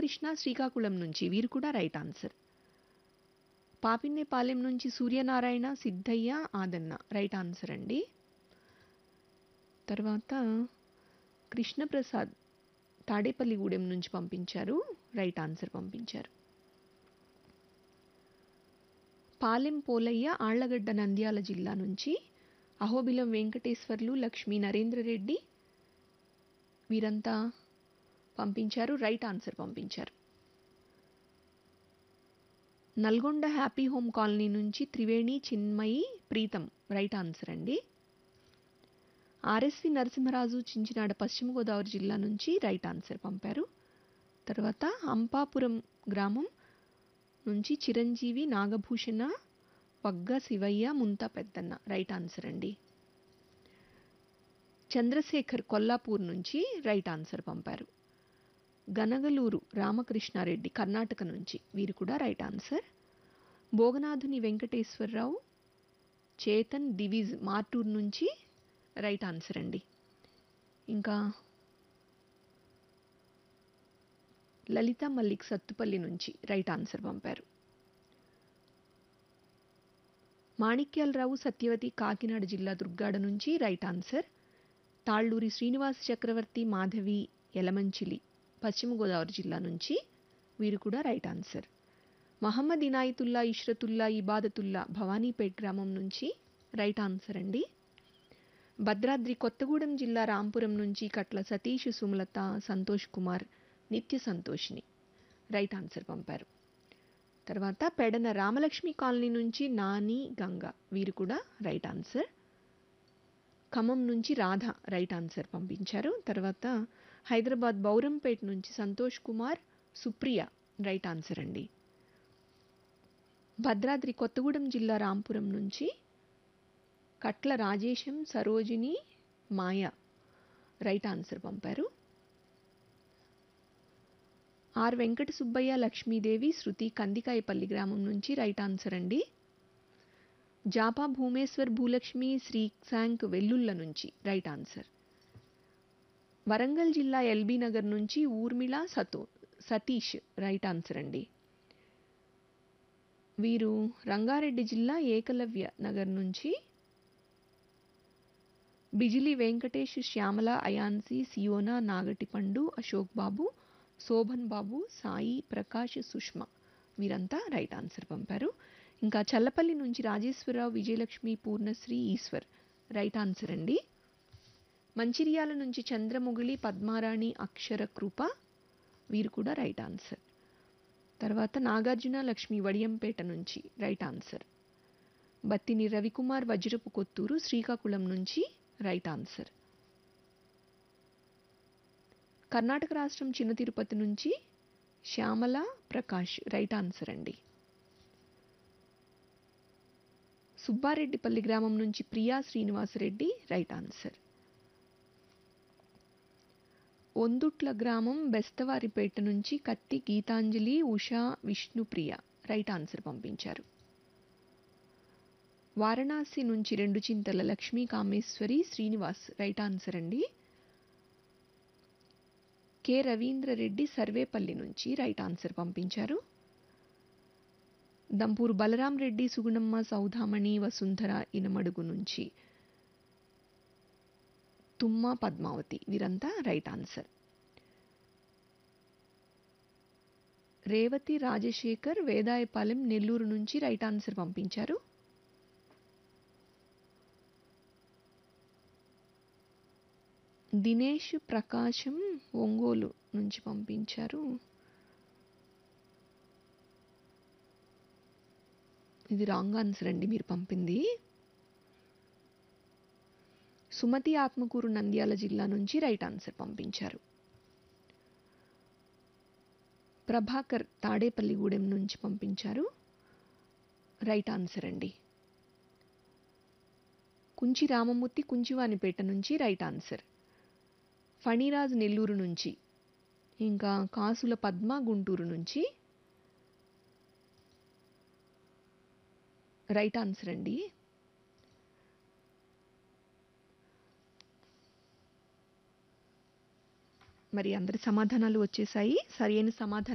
రామకృష్ణ శ్రీకాకుళం నుంచి వీరు కూడా రైట్ ఆన్సర్ పాపిన్నేపాలెం నుంచి సూర్యనారాయణ సిద్ధయ్య ఆదన్న రైట్ ఆన్సర్ అండి తర్వాత కృష్ణప్రసాద్ తాడేపల్లిగూడెం నుంచి పంపించారు రైట్ ఆన్సర్ పంపించారు పాలెం పోలయ్య ఆళ్లగడ్డ నంద్యాల జిల్లా నుంచి అహోబిలం వెంకటేశ్వర్లు లక్ష్మీ నరేంద్రరెడ్డి వీరంతా పంపించారు రైట్ ఆన్సర్ పంపించారు నల్గొండ హ్యాపీ హోమ్ కాలనీ నుంచి త్రివేణి చిన్మయి ప్రీతం రైట్ ఆన్సర్ అండి ఆర్ఎస్వి నరసింహరాజు చించినాడ పశ్చిమ గోదావరి జిల్లా నుంచి రైట్ ఆన్సర్ పంపారు తర్వాత అంపాపురం గ్రామం నుంచి చిరంజీవి నాగభూషణ పగ్గ శివయ్య ముంతా పెద్దన్న రైట్ ఆన్సర్ అండి చంద్రశేఖర్ కొల్లాపూర్ నుంచి రైట్ ఆన్సర్ పంపారు గనగలూరు రామకృష్ణారెడ్డి కర్ణాటక నుంచి వీరు కూడా రైట్ ఆన్సర్ భోగనాథుని వెంకటేశ్వరరావు చేతన్ దివిజ్ మార్టూర్ నుంచి రైట్ ఆన్సర్ అండి ఇంకా లలిత మల్లిక్ సత్తుపల్లి నుంచి రైట్ ఆన్సర్ పంపారు మాణిక్యాలరావు సత్యవతి కాకినాడ జిల్లా దుర్గాడ నుంచి రైట్ ఆన్సర్ తాళ్ళూరి శ్రీనివాస చక్రవర్తి మాధవి యలమంచిలి పశ్చిమ గోదావరి జిల్లా నుంచి వీరు కూడా రైట్ ఆన్సర్ మహమ్మద్ ఇనాయతుల్లా ఇష్రతుల్లా ఇబాదతుల్లా భవానీపేట్ గ్రామం నుంచి రైట్ ఆన్సర్ అండి భద్రాద్రి కొత్తగూడెం జిల్లా రాంపురం నుంచి కట్ల సతీష్ సుమలత సంతోష్ కుమార్ నిత్య సంతోషిని రైట్ ఆన్సర్ పంపారు తర్వాత పెడన రామలక్ష్మి కాలనీ నుంచి నాని గంగ వీరు కూడా రైట్ ఆన్సర్ ఖమ్మం నుంచి రాధ రైట్ ఆన్సర్ పంపించారు తర్వాత హైదరాబాద్ బౌరంపేట్ నుంచి సంతోష్ కుమార్ సుప్రియ రైట్ ఆన్సర్ అండి భద్రాద్రి కొత్తగూడెం జిల్లా రాంపురం నుంచి కట్ల రాజేశం సరోజిని మాయ రైట్ ఆన్సర్ పంపారు ఆర్ వెంకట సుబ్బయ్య లక్ష్మీదేవి శృతి కందికాయపల్లి గ్రామం నుంచి రైట్ ఆన్సర్ అండి జాపా భూమేశ్వర్ భూలక్ష్మి శ్రీశాంక్ వెల్లుళ్ళ నుంచి రైట్ ఆన్సర్ వరంగల్ జిల్లా ఎల్బీ నగర్ నుంచి ఊర్మిళ సతో సతీష్ రైట్ ఆన్సర్ అండి వీరు రంగారెడ్డి జిల్లా ఏకలవ్య నగర్ నుంచి బిజిలి వెంకటేష్ శ్యామల అయాన్సి సియోనా నాగటిపండు అశోక్ బాబు శోభన్ బాబు సాయి ప్రకాష్ సుష్మ వీరంతా రైట్ ఆన్సర్ పంపారు ఇంకా చల్లపల్లి నుంచి రాజేశ్వరరావు విజయలక్ష్మి పూర్ణశ్రీ ఈశ్వర్ రైట్ ఆన్సర్ అండి మంచిర్యాల నుంచి చంద్రముగిలి పద్మారాణి అక్షర కృప వీరు కూడా రైట్ ఆన్సర్ తర్వాత నాగార్జున లక్ష్మి వడియంపేట నుంచి రైట్ ఆన్సర్ బత్తిని రవికుమార్ వజ్రపు కొత్తూరు శ్రీకాకుళం నుంచి రైట్ ఆన్సర్ కర్ణాటక రాష్ట్రం చిన్న తిరుపతి నుంచి శ్యామల ప్రకాష్ రైట్ ఆన్సర్ అండి సుబ్బారెడ్డిపల్లి గ్రామం నుంచి ప్రియా శ్రీనివాసరెడ్డి రైట్ ఆన్సర్ ఒందుట్ల గ్రామం బెస్తవారిపేట నుంచి కత్తి గీతాంజలి ఉషా విష్ణుప్రియ రైట్ ఆన్సర్ పంపించారు వారణాసి నుంచి రెండు చింతల లక్ష్మీ కామేశ్వరి శ్రీనివాస్ రైట్ ఆన్సర్ అండి కె రవీంద్రరెడ్డి సర్వేపల్లి నుంచి రైట్ ఆన్సర్ పంపించారు దంపూరు బలరాం రెడ్డి సుగుణమ్మ సౌధామణి వసుంధర ఇనమడుగు నుంచి తుమ్మ పద్మావతి వీరంతా రైట్ ఆన్సర్ రేవతి రాజశేఖర్ వేదాయపాలెం నెల్లూరు నుంచి రైట్ ఆన్సర్ పంపించారు దినేష్ ప్రకాశం ఒంగోలు నుంచి పంపించారు ఇది రాంగ్ ఆన్సర్ అండి మీరు పంపింది సుమతి ఆత్మకూరు నంద్యాల జిల్లా నుంచి రైట్ ఆన్సర్ పంపించారు ప్రభాకర్ తాడేపల్లిగూడెం నుంచి పంపించారు రైట్ ఆన్సర్ అండి కుంచి రామమూర్తి కుంచివానిపేట నుంచి రైట్ ఆన్సర్ ఫణిరాజ్ నెల్లూరు నుంచి ఇంకా కాసుల పద్మ గుంటూరు నుంచి రైట్ ఆన్సర్ అండి మరి అందరి సమాధానాలు వచ్చేసాయి సరైన సమాధానం